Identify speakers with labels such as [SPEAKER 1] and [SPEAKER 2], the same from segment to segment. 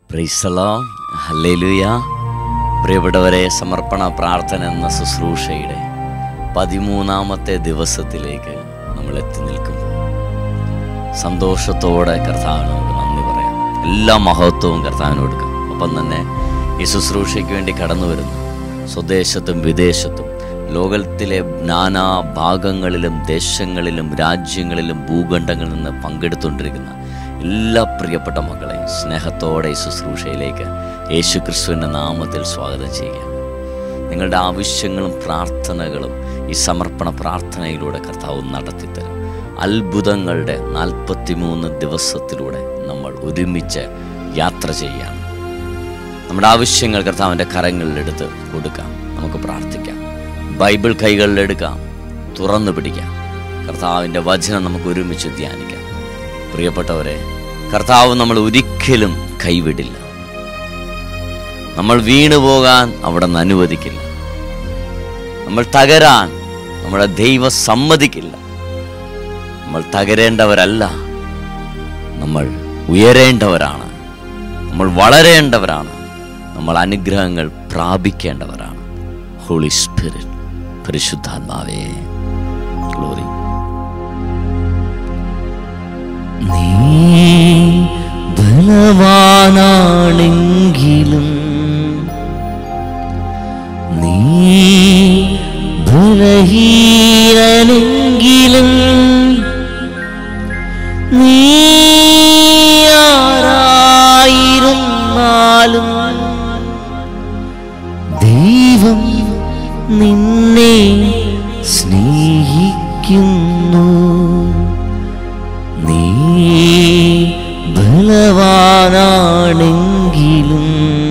[SPEAKER 1] പ്രൈസലോ hallelujah പ്രിയപ്പെട്ടവരെ സമർപ്പണ പ്രാർത്ഥന എന്ന ശുശ്രൂഷയുടെ പതിമൂന്നാമത്തെ ദിവസത്തിലേക്ക് നമ്മൾ എത്തി നിൽക്കുമ്പോൾ സന്തോഷത്തോടെ കർത്താവിന് നമുക്ക് നന്ദി പറയാം എല്ലാ മഹത്വവും കർത്താവിന് കൊടുക്കാം ഒപ്പം തന്നെ ഈ ശുശ്രൂഷയ്ക്ക് വേണ്ടി കടന്നു വരുന്ന സ്വദേശത്തും വിദേശത്തും ലോകത്തിലെ നാനാ ഭാഗങ്ങളിലും ദേശങ്ങളിലും രാജ്യങ്ങളിലും ഭൂഖണ്ഡങ്ങളിൽ നിന്ന് പങ്കെടുത്തുകൊണ്ടിരിക്കുന്ന എല്ലാ പ്രിയപ്പെട്ട മക്കളെയും സ്നേഹത്തോടെ ഈ ശുശ്രൂഷയിലേക്ക് യേശു ക്രിസ്തുവിൻ്റെ നാമത്തിൽ സ്വാഗതം ചെയ്യുക നിങ്ങളുടെ ആവശ്യങ്ങളും പ്രാർത്ഥനകളും ഈ സമർപ്പണ പ്രാർത്ഥനയിലൂടെ കർത്താവ് നടത്തിത്തരും അത്ഭുതങ്ങളുടെ നാൽപ്പത്തിമൂന്ന് ദിവസത്തിലൂടെ നമ്മൾ ഒരുമിച്ച് യാത്ര ചെയ്യുകയാണ് നമ്മുടെ ആവശ്യങ്ങൾ കർത്താവിൻ്റെ കരങ്ങളിലെടുത്ത് കൊടുക്കാം നമുക്ക് പ്രാർത്ഥിക്കാം ബൈബിൾ കൈകളിലെടുക്കാം തുറന്നു പിടിക്കാം കർത്താവിൻ്റെ വചനം നമുക്ക് ഒരുമിച്ച് ധ്യാനിക്കാം പ്രിയപ്പെട്ടവരെ കർത്താവ് നമ്മൾ ഒരിക്കലും കൈവിടില്ല നമ്മൾ വീണു പോകാൻ അവിടെ നിന്ന് അനുവദിക്കില്ല നമ്മൾ തകരാൻ നമ്മുടെ ദൈവം സമ്മതിക്കില്ല നമ്മൾ തകരേണ്ടവരല്ല നമ്മൾ ഉയരേണ്ടവരാണ് നമ്മൾ വളരേണ്ടവരാണ് നമ്മൾ അനുഗ്രഹങ്ങൾ പ്രാപിക്കേണ്ടവരാണ് ഹോളി സ്പിരിറ്റ് പരിശുദ്ധാത്മാവേ ഗ്ലോറി
[SPEAKER 2] നീ ബലവാനാണെങ്കിലും നീ ബലഹീനനെങ്കിലും നീ ആരായിരുന്നാലും ദൈവം നിന്നെ സ്നേഹിക്കുന്നു നീ ബലവാനാണെങ്കിലും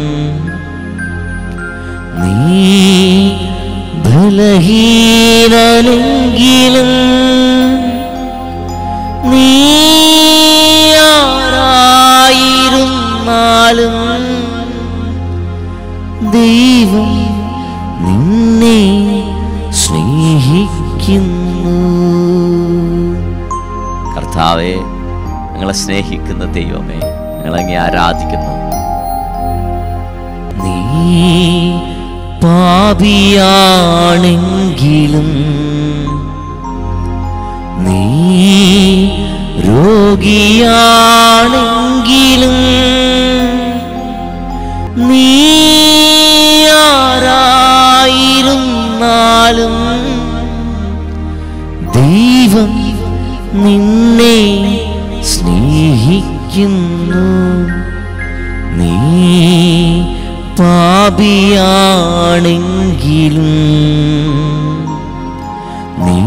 [SPEAKER 2] നീ ബലഹീനനെങ്കിലും നീ ആരായിരുന്നാലും ദൈവം നിന്നെ സ്നേഹിക്കുന്നു
[SPEAKER 1] കർത്താവെ ഞങ്ങളെ സ്നേഹിക്കുന്ന ദൈവമേ ഞങ്ങളങ്ങെ ആരാധിക്കുന്നു
[SPEAKER 2] നീ പാപിയാണെങ്കിലും നീ രോഗിയാണെങ്കിലും നീ ആരായിരുന്നാലും ദൈവം നിന്നെ സ്നേഹിക്കുന്നു നീ പാപിയാണെങ്കിലും നീ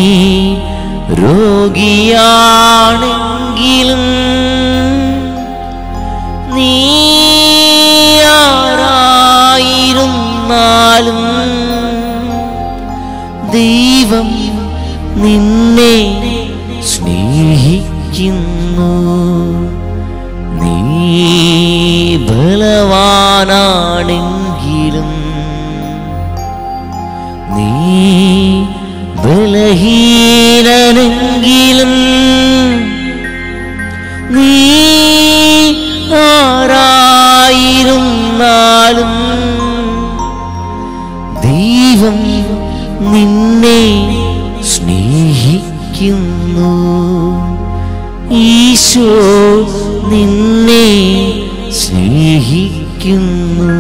[SPEAKER 2] രോഗിയാണെങ്കിലും നീ ആരായിരുന്നാലും ദൈവം നിന്നെ സ്നേഹിക്കുന്നു നീ ബലവാനാണെങ്കിലും നീ ബലഹീനനെങ്കിലും നീ ആരായിരുന്നാലും ദൈവം നിന്നെ സ്നേഹിക്കുന്നു ഈശോ നിന്നെ സ്നേഹിക്കുന്നു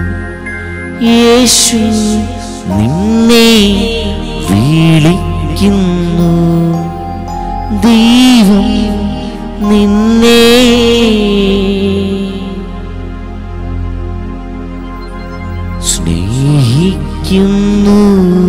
[SPEAKER 2] യേശു നിന്നെ വിളിക്കുന്നു ദൈവം നിന്നെ സ്നേഹിക്കുന്നു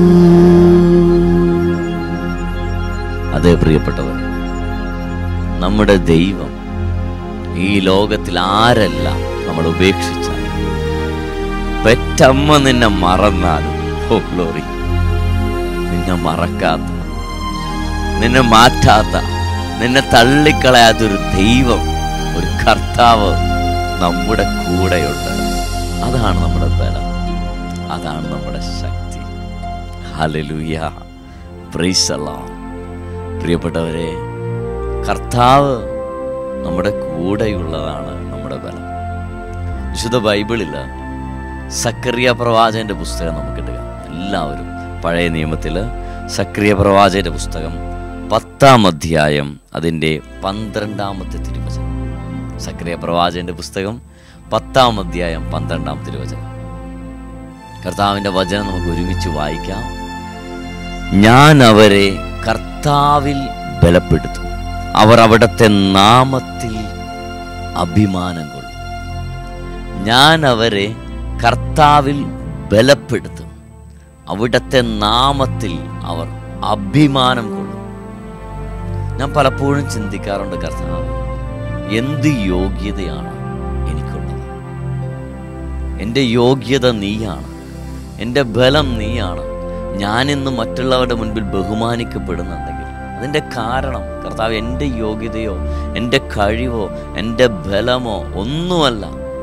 [SPEAKER 1] അതേ പ്രിയപ്പെട്ടവർ നമ്മുടെ ദൈവം ഈ ലോകത്തിൽ ആരെല്ലാം നമ്മൾ ഉപേക്ഷിച്ചാൽ പെറ്റമ്മ നിന്നെ മറന്നാലും ഓ ഗ്ലോറി നിന്നെ മറക്കാത്ത നിന്നെ മാറ്റാത്ത നിന്നെ തള്ളിക്കളയാത്തൊരു ദൈവം ഒരു കർത്താവ് നമ്മുടെ കൂടെയുണ്ട് അതാണ് നമ്മുടെ ബലം അതാണ് നമ്മുടെ ശക്തി ഹലലുയ പ്രീസല്ലാം പ്രിയപ്പെട്ടവരെ കർത്താവ് നമ്മുടെ കൂടെയുള്ളതാണ് നമ്മുടെ ബലം വിശുദ്ധ ബൈബിളിൽ സക്രിയ പ്രവാചകന്റെ പുസ്തകം നമുക്ക് എടുക്കാം എല്ലാവരും പഴയ നിയമത്തിൽ സക്രിയ പ്രവാചകന്റെ പുസ്തകം പത്താം അധ്യായം അതിൻ്റെ പന്ത്രണ്ടാമത്തെ തിരുവചനം സക്രിയ പ്രവാചകന്റെ പുസ്തകം പത്താം അധ്യായം പന്ത്രണ്ടാം തിരുവചനം കർത്താവിൻ്റെ വചനം നമുക്ക് ഒരുമിച്ച് വായിക്കാം ഞാൻ അവരെ കർത്താവിൽ ബലപ്പെടുത്തും അവർ അവിടുത്തെ നാമത്തിൽ അഭിമാനം കൊള്ളും ഞാൻ അവരെ കർത്താവിൽ ബലപ്പെടുത്തും അവിടുത്തെ നാമത്തിൽ അവർ അഭിമാനം കൊള്ളും ഞാൻ പലപ്പോഴും ചിന്തിക്കാറുണ്ട് കർത്താവ് എന്ത് യോഗ്യതയാണ് എനിക്കുള്ളത് എൻ്റെ യോഗ്യത നീയാണ് എൻ്റെ ബലം നീയാണ് ഞാനിന്ന് മറ്റുള്ളവരുടെ മുൻപിൽ ബഹുമാനിക്കപ്പെടുന്നുണ്ടെങ്കിൽ അതിൻ്റെ കാരണം കർത്താവ് എൻ്റെ യോഗ്യതയോ എൻ്റെ കഴിവോ എൻ്റെ ബലമോ ഒന്നുമല്ല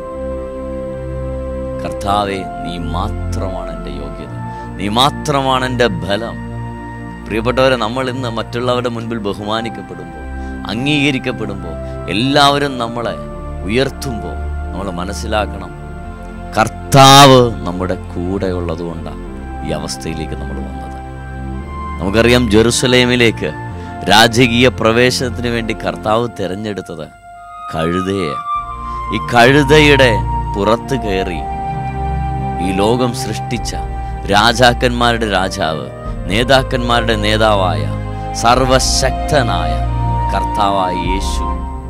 [SPEAKER 1] കർത്താവെ നീ മാത്രമാണ് എൻ്റെ യോഗ്യത നീ മാത്രമാണ് എൻ്റെ ബലം പ്രിയപ്പെട്ടവരെ നമ്മൾ ഇന്ന് മറ്റുള്ളവരുടെ മുൻപിൽ ബഹുമാനിക്കപ്പെടുമ്പോൾ അംഗീകരിക്കപ്പെടുമ്പോൾ എല്ലാവരും നമ്മളെ ഉയർത്തുമ്പോൾ നമ്മൾ മനസ്സിലാക്കണം കർത്താവ് നമ്മുടെ കൂടെ ഉള്ളതുകൊണ്ടാണ് ഈ അവസ്ഥയിലേക്ക് നമ്മൾ വന്നത് നമുക്കറിയാം ജെറുസലേമിലേക്ക് രാജകീയ പ്രവേശനത്തിന് വേണ്ടി കർത്താവ് തിരഞ്ഞെടുത്തത് കഴുതയെ ഈ കഴുതയുടെ പുറത്ത് കയറി ഈ ലോകം സൃഷ്ടിച്ച രാജാക്കന്മാരുടെ രാജാവ് നേതാക്കന്മാരുടെ നേതാവായ സർവശക്തനായ കർത്താവായ യേശു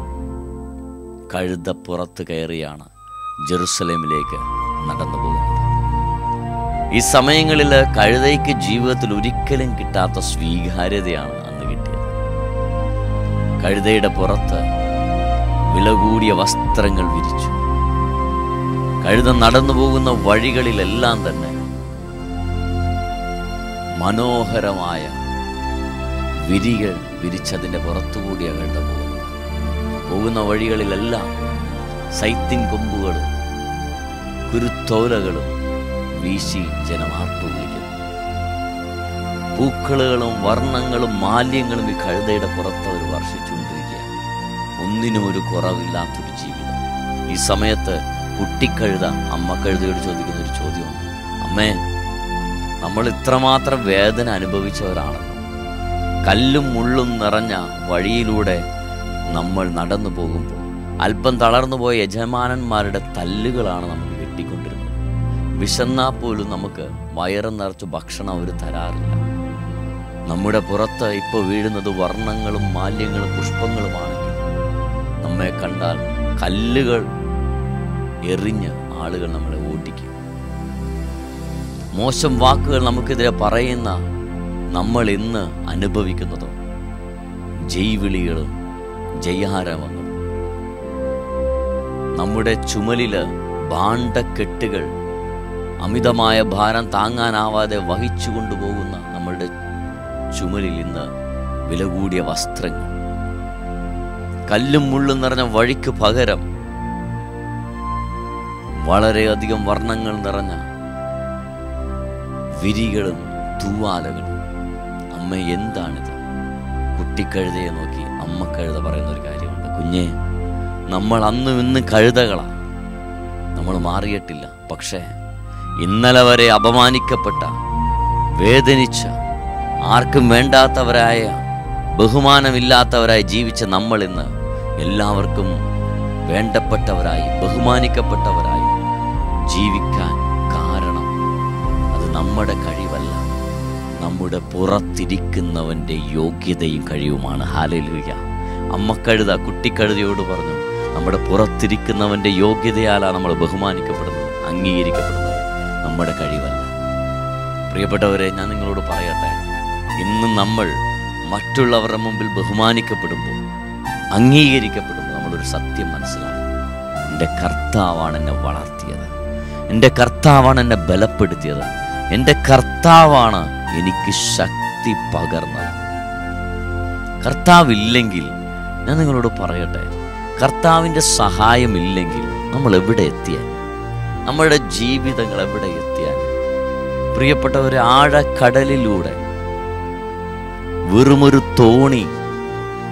[SPEAKER 1] കഴുത പുറത്ത് കയറിയാണ് ജെറുസലേമിലേക്ക് നടന്നു പോകുന്നത് ഈ സമയങ്ങളിൽ കഴുതയ്ക്ക് ജീവിതത്തിൽ ഒരിക്കലും കിട്ടാത്ത സ്വീകാര്യതയാണ് അന്ന് കിട്ടിയത് കഴുതയുടെ പുറത്ത് വില കൂടിയ വസ്ത്രങ്ങൾ വിരിച്ചു കഴുത നടന്നു പോകുന്ന വഴികളിലെല്ലാം തന്നെ മനോഹരമായ വിരികൾ വിരിച്ചതിൻ്റെ പുറത്തുകൂടിയ കഴുത പോകുന്നത് പോകുന്ന വഴികളിലെല്ലാം സൈത്തിൻ കൊമ്പുകളും കുരുത്തോലകളും വീശി ജനം ആർത്തു വിളിക്കുന്നു പൂക്കളുകളും വർണ്ണങ്ങളും മാല്യങ്ങളും ഈ കഴുതയുടെ പുറത്ത് അവർ വർഷിച്ചുകൊണ്ടിരിക്കുകയാണ് ഒന്നിനും ഒരു കുറവില്ലാത്തൊരു ജീവിതം ഈ സമയത്ത് കുട്ടിക്കഴുത അമ്മ കഴുതയോട് ചോദിക്കുന്ന ഒരു ചോദ്യമുണ്ട് അമ്മേ നമ്മൾ ഇത്രമാത്രം വേദന അനുഭവിച്ചവരാണല്ലോ കല്ലും മുള്ളും നിറഞ്ഞ വഴിയിലൂടെ നമ്മൾ നടന്നു പോകുമ്പോൾ അല്പം തളർന്നുപോയ യജമാനന്മാരുടെ തല്ലുകളാണ് നമുക്ക് കിട്ടിക്കൊണ്ടിരുന്നത് വിശന്നാ പോലും നമുക്ക് വയറ് നിറച്ച് ഭക്ഷണം അവർ തരാറില്ല നമ്മുടെ പുറത്ത് ഇപ്പോൾ വീഴുന്നത് വർണ്ണങ്ങളും മാല്യങ്ങളും പുഷ്പങ്ങളുമാണെങ്കിൽ നമ്മെ കണ്ടാൽ കല്ലുകൾ എറിഞ്ഞ് ആളുകൾ നമ്മളെ ഓടിക്കും മോശം വാക്കുകൾ നമുക്കെതിരെ പറയുന്ന നമ്മൾ ഇന്ന് അനുഭവിക്കുന്നതോ ജൈവിളികളും ജയാരവങ്ങളും നമ്മുടെ ചുമലില് ഭാണ്ഡക്കെട്ടുകൾ അമിതമായ ഭാരം താങ്ങാനാവാതെ വഹിച്ചു കൊണ്ടുപോകുന്ന നമ്മളുടെ ചുമലിൽ ഇന്ന് വില കൂടിയ വസ്ത്രങ്ങൾ കല്ലും മുള്ളും നിറഞ്ഞ വഴിക്ക് പകരം വളരെയധികം വർണ്ണങ്ങൾ നിറഞ്ഞ വിരികളും തൂവാലകളും അമ്മ എന്താണിത് കുട്ടിക്കഴുതയെ നോക്കി അമ്മ കഴുത പറയുന്ന ഒരു കാര്യമുണ്ട് കുഞ്ഞെ നമ്മൾ അന്നും ഇന്ന് കഴുതകളാ നമ്മൾ മാറിയിട്ടില്ല പക്ഷേ ഇന്നലെ വരെ അപമാനിക്കപ്പെട്ട വേദനിച്ച ആർക്കും വേണ്ടാത്തവരായ ബഹുമാനമില്ലാത്തവരായി ജീവിച്ച നമ്മൾ ഇന്ന് എല്ലാവർക്കും വേണ്ടപ്പെട്ടവരായി ബഹുമാനിക്കപ്പെട്ടവരായി ജീവിക്കാൻ കാരണം അത് നമ്മുടെ കഴിവല്ല നമ്മുടെ പുറത്തിരിക്കുന്നവൻ്റെ യോഗ്യതയും കഴിവുമാണ് ഹാലലുക അമ്മക്കഴുത കുട്ടിക്കഴുതയോട് പറഞ്ഞു നമ്മുടെ പുറത്തിരിക്കുന്നവൻ്റെ യോഗ്യതയാലാണ് നമ്മൾ ബഹുമാനിക്കപ്പെടുന്നത് അംഗീകരിക്കപ്പെടുന്നത് നമ്മുടെ കഴിവല്ല പ്രിയപ്പെട്ടവരെ ഞാൻ നിങ്ങളോട് പറയട്ടെ ഇന്ന് നമ്മൾ മറ്റുള്ളവരുടെ മുമ്പിൽ ബഹുമാനിക്കപ്പെടുമ്പോൾ അംഗീകരിക്കപ്പെടുമ്പോൾ നമ്മളൊരു സത്യം മനസ്സിലാക്കും എൻ്റെ കർത്താവാണ് എന്നെ വളർത്തിയത് എൻ്റെ കർത്താവാണ് എന്നെ ബലപ്പെടുത്തിയത് എൻ്റെ കർത്താവാണ് എനിക്ക് ശക്തി പകർന്നത് കർത്താവില്ലെങ്കിൽ ഞാൻ നിങ്ങളോട് പറയട്ടെ കർത്താവിൻ്റെ സഹായമില്ലെങ്കിൽ നമ്മൾ എവിടെ എത്തിയാൽ നമ്മുടെ ജീവിതങ്ങൾ എവിടെ എത്തിയാൽ പ്രിയപ്പെട്ട ഒരു ആഴക്കടലിലൂടെ വെറുമൊരു തോണി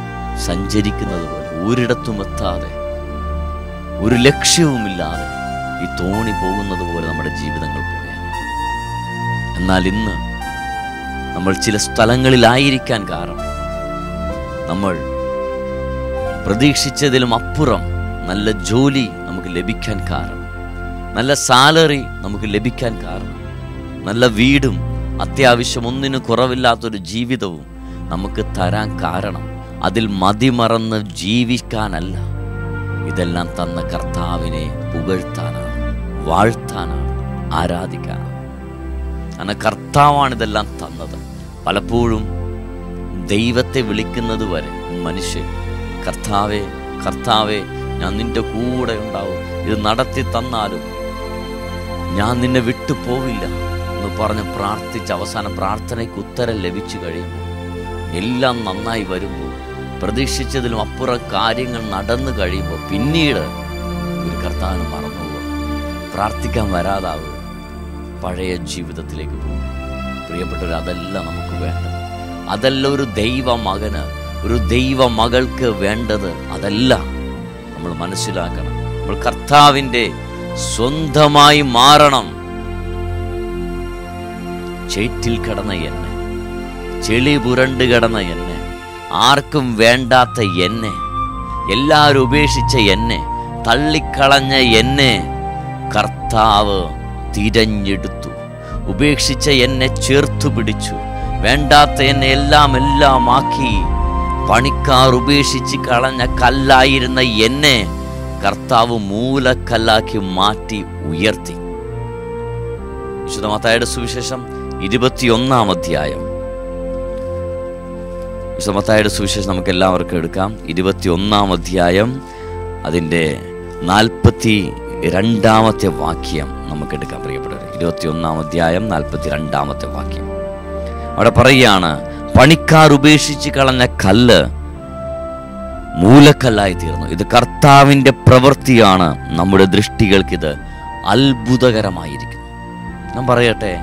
[SPEAKER 1] സഞ്ചരിക്കുന്നത് പോലെ ഒരിടത്തും എത്താതെ ഒരു ലക്ഷ്യവുമില്ലാതെ ഈ തോണി പോകുന്നത് പോലെ നമ്മുടെ ജീവിതങ്ങൾ പോയാൽ എന്നാൽ ഇന്ന് നമ്മൾ ചില സ്ഥലങ്ങളിലായിരിക്കാൻ കാരണം നമ്മൾ പ്രതീക്ഷിച്ചതിലും അപ്പുറം നല്ല ജോലി നമുക്ക് ലഭിക്കാൻ കാരണം നല്ല സാലറി നമുക്ക് ലഭിക്കാൻ കാരണം നല്ല വീടും അത്യാവശ്യം ഒന്നിനു കുറവില്ലാത്തൊരു ജീവിതവും നമുക്ക് തരാൻ കാരണം അതിൽ മതിമറന്ന് ജീവിക്കാനല്ല ഇതെല്ലാം തന്ന കർത്താവിനെ പുകഴ്ത്താനാണ് വാഴ്ത്താനാണ് ആരാധിക്കാനാണ് കാരണം കർത്താവാണ് ഇതെല്ലാം തന്നത് പലപ്പോഴും ദൈവത്തെ വിളിക്കുന്നത് വരെ മനുഷ്യൻ കർത്താവെ കർത്താവെ ഞാൻ നിന്റെ കൂടെ ഉണ്ടാവും ഇത് നടത്തി തന്നാലും ഞാൻ നിന്നെ വിട്ടു പോവില്ല എന്ന് പറഞ്ഞ് പ്രാർത്ഥിച്ച് അവസാന പ്രാർത്ഥനയ്ക്ക് ഉത്തരം ലഭിച്ചു കഴിയുമ്പോൾ എല്ലാം നന്നായി വരുമ്പോൾ പ്രതീക്ഷിച്ചതിലും അപ്പുറം കാര്യങ്ങൾ നടന്നു കഴിയുമ്പോൾ പിന്നീട് ഒരു കർത്താവിന് മറന്നുപോകുക പ്രാർത്ഥിക്കാൻ വരാതാവുക പഴയ ജീവിതത്തിലേക്ക് പോകും പ്രിയപ്പെട്ടവർ അതല്ല നമുക്ക് വേണ്ടത് അതല്ല ഒരു ദൈവ മകന് ഒരു ദൈവ മകൾക്ക് വേണ്ടത് അതല്ല നമ്മൾ മനസ്സിലാക്കണം നമ്മൾ കർത്താവിൻ്റെ സ്വന്തമായി മാറണം ചേറ്റിൽ കിടന്ന എന്നെ ചെളി പുരണ്ട് കിടന്ന എന്നെ ആർക്കും വേണ്ടാത്ത എന്നെ എല്ലാവരും ഉപേക്ഷിച്ച എന്നെ തള്ളിക്കളഞ്ഞ എന്നെ കർത്താവ് തിരഞ്ഞെടുത്തു ഉപേക്ഷിച്ച എന്നെ ചേർത്തു പിടിച്ചു വേണ്ടാത്ത എന്നെ എല്ലാം എല്ലാം ആക്കി പണിക്കാർ ഉപേക്ഷിച്ച് കളഞ്ഞ കല്ലായിരുന്ന എന്നെ കർത്താവ് മൂലക്കല്ലാക്കി മാറ്റി ഉയർത്തി വിശുദ്ധ മത്തായുടെ സുവിശേഷം ഇരുപത്തിയൊന്നാം അധ്യായം വിശുദ്ധ മത്തായുടെ സുവിശേഷം നമുക്ക് എല്ലാവർക്കും എടുക്കാം ഇരുപത്തിയൊന്നാം അധ്യായം അതിൻ്റെ നാൽപ്പത്തി രണ്ടാമത്തെ വാക്യം നമുക്ക് എടുക്കാം പ്രിയപ്പെട്ടവർ ഇരുപത്തിയൊന്നാം അധ്യായം നാൽപ്പത്തി രണ്ടാമത്തെ വാക്യം അവിടെ പറയുകയാണ് പണിക്കാർ ഉപേക്ഷിച്ച് കളഞ്ഞ കല്ല് മൂലക്കല്ലായി തീർന്നു ഇത് കർത്താവിൻ്റെ പ്രവൃത്തിയാണ് നമ്മുടെ ദൃഷ്ടികൾക്ക് ഇത് അത്ഭുതകരമായിരിക്കുന്നു ഞാൻ പറയട്ടെ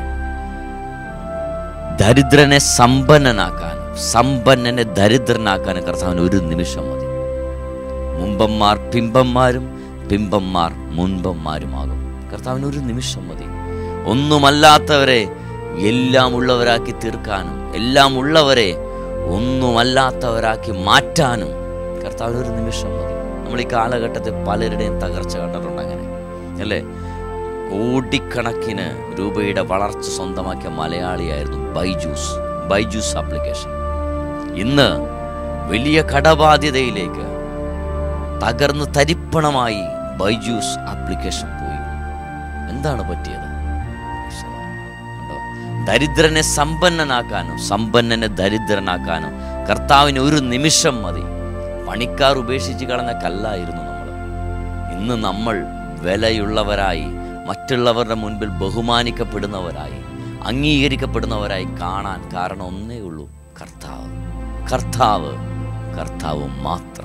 [SPEAKER 1] ദരിദ്രനെ സമ്പന്നനാക്കാൻ സമ്പന്നനെ ദരിദ്രനാക്കാൻ കർത്താവിന് ഒരു നിമിഷം മതി മുമ്പന്മാർ പിമ്പന്മാരും പിമ്പന്മാർ മുൻപന്മാരുമാകും കർത്താവിന് ഒരു നിമിഷം മതി ഒന്നുമല്ലാത്തവരെ എല്ലാം ഉള്ളവരാക്കി തീർക്കാനും എല്ലാം ഉള്ളവരെ ഒന്നുമല്ലാത്തവരാക്കി മാറ്റാനും കർത്താവിന് ഒരു നിമിഷം മതി നമ്മൾ ഈ കാലഘട്ടത്തിൽ പലരുടെയും തകർച്ച കണ്ടിട്ടുണ്ട് അങ്ങനെ അല്ലേ കോടിക്കണക്കിന് രൂപയുടെ വളർച്ച സ്വന്തമാക്കിയ മലയാളിയായിരുന്നു ബൈജൂസ് ബൈജൂസ് ആപ്ലിക്കേഷൻ ഇന്ന് വലിയ കടബാധ്യതയിലേക്ക് തകർന്ന് തരിപ്പണമായി ബൈജൂസ് ആപ്ലിക്കേഷൻ പോയി എന്താണ് പറ്റിയത് കണ്ടോ? ദരിദ്രനെ സമ്പന്നനാക്കാനും സമ്പന്നനെ ദരിദ്രനാക്കാനും കർത്താവിന് ഒരു നിമിഷം മതി പണിക്കാർ ഉപേക്ഷിച്ച് കളഞ്ഞ കല്ലായിരുന്നു നമ്മൾ ഇന്ന് നമ്മൾ വിലയുള്ളവരായി മറ്റുള്ളവരുടെ മുൻപിൽ ബഹുമാനിക്കപ്പെടുന്നവരായി അംഗീകരിക്കപ്പെടുന്നവരായി കാണാൻ കാരണം ഒന്നേ ഉള്ളൂ കർത്താവ് കർത്താവ് കർത്താവ് മാത്രം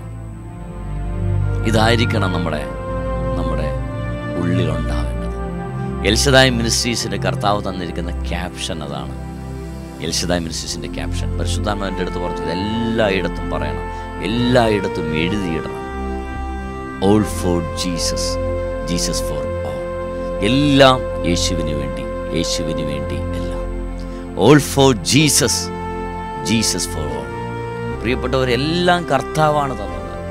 [SPEAKER 1] ഇതായിരിക്കണം നമ്മുടെ നമ്മുടെ ഉള്ളിലുണ്ടാവേണ്ടത് എൽഷദായ് മിനിസ്ട്രീസിന്റെ കർത്താവ് തന്നിരിക്കുന്ന ക്യാപ്ഷൻ അതാണ് എൽഷദായ് മിനിസ്ട്രീസിന്റെ ക്യാപ്ഷൻ പരിശുദ്ധാത്മാവിൻ്റെ അടുത്ത് പറഞ്ഞത് എല്ലായിടത്തും പറയണം എല്ലായിടത്തും എഴുതിയിടണം all for Jesus Jesus for all എല്ലാം യേശുവിന് വേണ്ടി യേശുവിന് വേണ്ടി എല്ലാം all for Jesus Jesus for all പ്രിയപ്പെട്ടവരെല്ലാം കർത്താവാണ് തന്നത്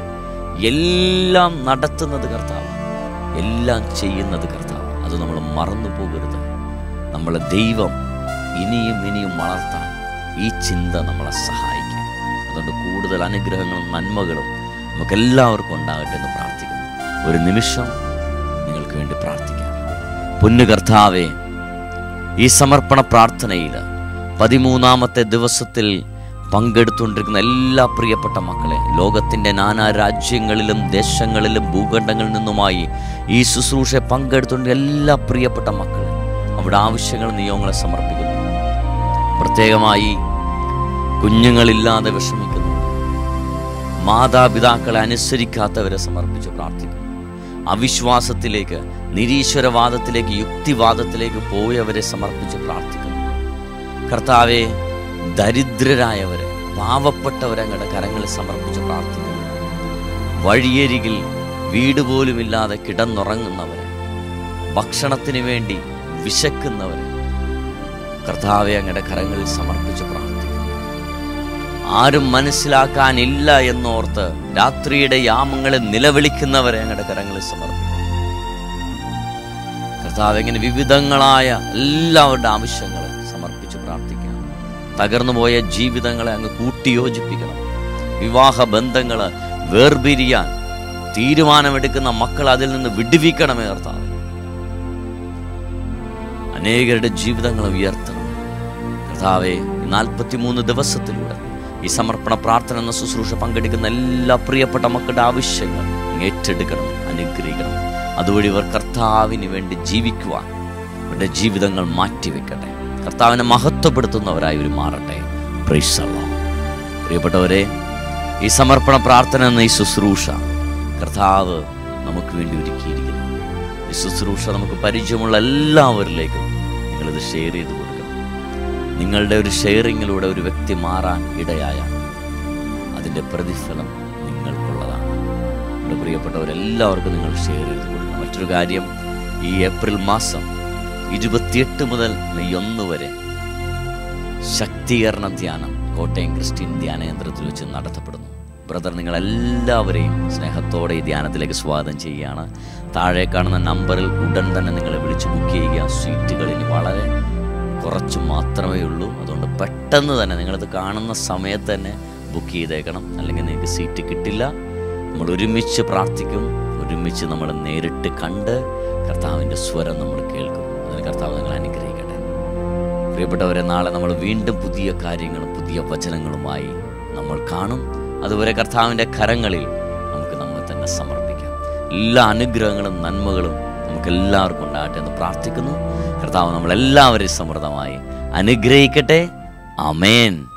[SPEAKER 1] എല്ലാം നടത്തുന്നത് കർത്താവാണ് എല്ലാം ചെയ്യുന്നത് കർത്താവ് അത് നമ്മൾ മറന്നു പോകരുത് നമ്മളെ ദൈവം ഇനിയും ഇനിയും വളർത്താൻ ഈ ചിന്ത നമ്മളെ സഹായിക്കും അതുകൊണ്ട് കൂടുതൽ അനുഗ്രഹങ്ങളും നന്മകളും നമുക്കെല്ലാവർക്കും ഉണ്ടാകട്ടെ എന്ന് പ്രാർത്ഥിക്കുന്നു ഒരു നിമിഷം നിങ്ങൾക്ക് വേണ്ടി പ്രാർത്ഥിക്കാം പൊന്നു കർത്താവേ ഈ സമർപ്പണ പ്രാർത്ഥനയിൽ പതിമൂന്നാമത്തെ ദിവസത്തിൽ പങ്കെടുത്തുകൊണ്ടിരിക്കുന്ന എല്ലാ പ്രിയപ്പെട്ട മക്കളെ ലോകത്തിൻ്റെ നാനാ രാജ്യങ്ങളിലും ദേശങ്ങളിലും ഭൂഖണ്ഡങ്ങളിൽ നിന്നുമായി ഈ ശുശ്രൂഷ പങ്കെടുത്തുകൊണ്ട് എല്ലാ പ്രിയപ്പെട്ട മക്കളെ അവിടെ ആവശ്യങ്ങൾ നിയോഗങ്ങളെ സമർപ്പിക്കുന്നു പ്രത്യേകമായി കുഞ്ഞുങ്ങളില്ലാതെ വിഷമിക്കുന്നു മാതാപിതാക്കളെ അനുസരിക്കാത്തവരെ സമർപ്പിച്ച് പ്രാർത്ഥിക്കുന്നു അവിശ്വാസത്തിലേക്ക് നിരീശ്വരവാദത്തിലേക്ക് യുക്തിവാദത്തിലേക്ക് പോയവരെ സമർപ്പിച്ച് പ്രാർത്ഥിക്കുന്നു കർത്താവെ ദരിദ്രരായവരെ പാവപ്പെട്ടവരെ അങ്ങയുടെ കരങ്ങളിൽ സമർപ്പിച്ച് പ്രാർത്ഥിക്കുന്നു വഴിയരികിൽ വീട് പോലുമില്ലാതെ കിടന്നുറങ്ങുന്നവരെ ഭക്ഷണത്തിന് വേണ്ടി വിശക്കുന്നവരെ കർത്താവെ അങ്ങയുടെ കരങ്ങളിൽ സമർപ്പിച്ച് പ്രാർത്ഥിക്കുന്നു ആരും മനസ്സിലാക്കാനില്ല എന്നോർത്ത് രാത്രിയുടെ യാമങ്ങളിൽ നിലവിളിക്കുന്നവരെ അങ്ങയുടെ കരങ്ങളിൽ സമർപ്പിക്കുന്നു കർത്താവ് എങ്ങനെ വിവിധങ്ങളായ എല്ലാവരുടെ ആവശ്യങ്ങൾ സമർപ്പിച്ച് പ്രാർത്ഥിക്കാം തകർന്നുപോയ ജീവിതങ്ങളെ അങ്ങ് കൂട്ടിയോജിപ്പിക്കണം വിവാഹ ബന്ധങ്ങൾ വേർപിരിയാൻ തീരുമാനമെടുക്കുന്ന മക്കൾ അതിൽ നിന്ന് വിടുവിക്കണമേ കർത്താവ് അനേകരുടെ ജീവിതങ്ങൾ ഉയർത്തണം കർത്താവെ നാൽപ്പത്തിമൂന്ന് ദിവസത്തിലൂടെ ഈ സമർപ്പണ പ്രാർത്ഥന എന്ന ശുശ്രൂഷ പങ്കെടുക്കുന്ന എല്ലാ പ്രിയപ്പെട്ട മക്കളുടെ ആവശ്യങ്ങൾ അങ്ങ് ഏറ്റെടുക്കണം അനുഗ്രഹിക്കണം അതുവഴി ഇവർ കർത്താവിന് വേണ്ടി ജീവിക്കുവാൻ ഇവരുടെ ജീവിതങ്ങൾ മാറ്റിവെക്കട്ടെ കർത്താവിനെ മഹത്വപ്പെടുത്തുന്നവരായി ഇവർ മാറട്ടെ പ്രൈസല്ല പ്രിയപ്പെട്ടവരെ ഈ സമർപ്പണ പ്രാർത്ഥന എന്ന ഈ ശുശ്രൂഷ കർത്താവ് നമുക്ക് വേണ്ടി ഒരുക്കിയിരിക്കുന്നു ഈ ശുശ്രൂഷ നമുക്ക് പരിചയമുള്ള എല്ലാവരിലേക്കും നിങ്ങളിത് ഷെയർ ചെയ്ത് കൊടുക്കണം നിങ്ങളുടെ ഒരു ഷെയറിങ്ങിലൂടെ ഒരു വ്യക്തി മാറാൻ ഇടയായ അതിൻ്റെ പ്രതിഫലം നിങ്ങൾക്കുള്ളതാണ് എൻ്റെ പ്രിയപ്പെട്ടവരെല്ലാവർക്കും നിങ്ങൾ ഷെയർ ചെയ്ത് കൊടുക്കണം മറ്റൊരു കാര്യം ഈ ഏപ്രിൽ മാസം ഇരുപത്തിയെട്ട് മുതൽ മെയ് ഒന്ന് വരെ ശക്തീകരണ ധ്യാനം കോട്ടയം ക്രിസ്ത്യൻ ധ്യാന കേന്ദ്രത്തിൽ വെച്ച് നടത്തപ്പെടുന്നു ബ്രദർ നിങ്ങളെല്ലാവരെയും സ്നേഹത്തോടെ ഈ ധ്യാനത്തിലേക്ക് സ്വാഗതം ചെയ്യുകയാണ് താഴെ കാണുന്ന നമ്പറിൽ ഉടൻ തന്നെ നിങ്ങളെ വിളിച്ച് ബുക്ക് ചെയ്യുക സീറ്റുകൾ ഇനി വളരെ കുറച്ച് മാത്രമേ ഉള്ളൂ അതുകൊണ്ട് പെട്ടെന്ന് തന്നെ നിങ്ങളിത് കാണുന്ന സമയത്ത് തന്നെ ബുക്ക് ചെയ്തേക്കണം അല്ലെങ്കിൽ നിങ്ങൾക്ക് സീറ്റ് കിട്ടില്ല നമ്മൾ ഒരുമിച്ച് പ്രാർത്ഥിക്കും ഒരുമിച്ച് നമ്മൾ നേരിട്ട് കണ്ട് കർത്താവിൻ്റെ സ്വരം നമ്മൾ കേൾക്കും അതിന് കർത്താവ് നിങ്ങൾ അനുഗ്രഹിക്കട്ടെ പ്രിയപ്പെട്ടവരെ നാളെ നമ്മൾ വീണ്ടും പുതിയ കാര്യങ്ങളും പുതിയ വചനങ്ങളുമായി നമ്മൾ കാണും അതുവരെ കർത്താവിൻ്റെ കരങ്ങളിൽ നമുക്ക് നമ്മെ തന്നെ സമർപ്പിക്കാം എല്ലാ അനുഗ്രഹങ്ങളും നന്മകളും നമുക്ക് എല്ലാവർക്കും ഉണ്ടാകട്ടെ എന്ന് പ്രാർത്ഥിക്കുന്നു കർത്താവ് നമ്മളെല്ലാവരെയും സമൃദ്ധമായി അനുഗ്രഹിക്കട്ടെ അമേൻ